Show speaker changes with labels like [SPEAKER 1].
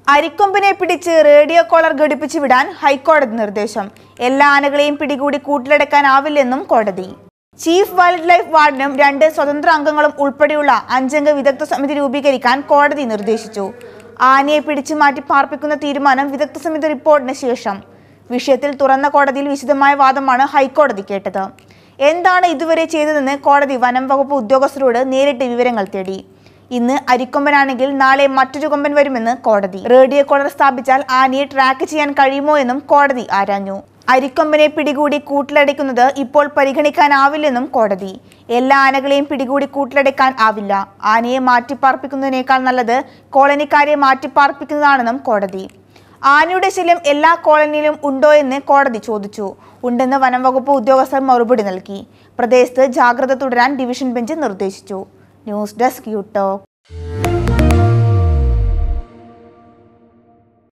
[SPEAKER 1] അരിക്കൊമ്പിനെ പിടിച്ച് radio collar ഘടിപ്പിച്ചു വിടാൻ ഹൈക്കോടതി നിർദ്ദേശം എല്ലാ ആനകളെയും പിടികൂടി കൂട്ടിലടക്കാനാവില്ലെന്നും കോടതി ചീഫ് വൈൽഡ് ലൈഫ് വാർഡനും രണ്ട് സ്വതന്ത്ര അംഗങ്ങളും ഉൾപ്പെടെയുള്ള അഞ്ചംഗ വിദഗ്ധ സമിതി രൂപീകരിക്കാൻ കോടതി നിർദ്ദേശിച്ചു ആനയെ പിടിച്ചു മാറ്റി പാർപ്പിക്കുന്ന തീരുമാനം വിദഗ്ധ സമിതി റിപ്പോർട്ടിന് ശേഷം വിഷയത്തിൽ തുറന്ന കോടതിയിൽ വിശദമായ വാദമാണ് ഹൈക്കോടതി കേട്ടത് എന്താണ് ഇതുവരെ ചെയ്തതെന്ന് കോടതി വനം വകുപ്പ് ഉദ്യോഗസ്ഥരോട് നേരിട്ട് വിവരങ്ങൾ തേടി ഇന്ന് അരിക്കൊമ്പനാണെങ്കിൽ നാളെ മറ്റൊരു കൊമ്പൻ വരുമെന്ന് കോടതി റേഡിയോ കോളർ സ്ഥാപിച്ചാൽ ആനയെ ട്രാക്ക് ചെയ്യാൻ കഴിയുമോ എന്നും കോടതി ആരാഞ്ഞു അരിക്കൊമ്പനെ പിടികൂടി കൂട്ടിലടയ്ക്കുന്നത് ഇപ്പോൾ പരിഗണിക്കാനാവില്ലെന്നും കോടതി എല്ലാ ആനകളെയും പിടികൂടി കൂട്ടിലടയ്ക്കാൻ ആവില്ല ആനയെ മാറ്റിപ്പാർപ്പിക്കുന്നതിനേക്കാൾ നല്ലത് കോളനിക്കാരെ മാറ്റിപ്പാർപ്പിക്കുന്നതാണെന്നും കോടതി ആനയുടെ ശല്യം എല്ലാ കോളനിയിലും ഉണ്ടോ എന്ന് കോടതി ചോദിച്ചു ഉണ്ടെന്ന് വനം വകുപ്പ് ഉദ്യോഗസ്ഥർ മറുപടി നൽകി പ്രദേശത്ത് ജാഗ്രത തുടരാൻ ഡിവിഷൻ ബെഞ്ച് നിർദ്ദേശിച്ചു ന്യൂസ് ഡെസ്ക് യൂട്ടോക്ക്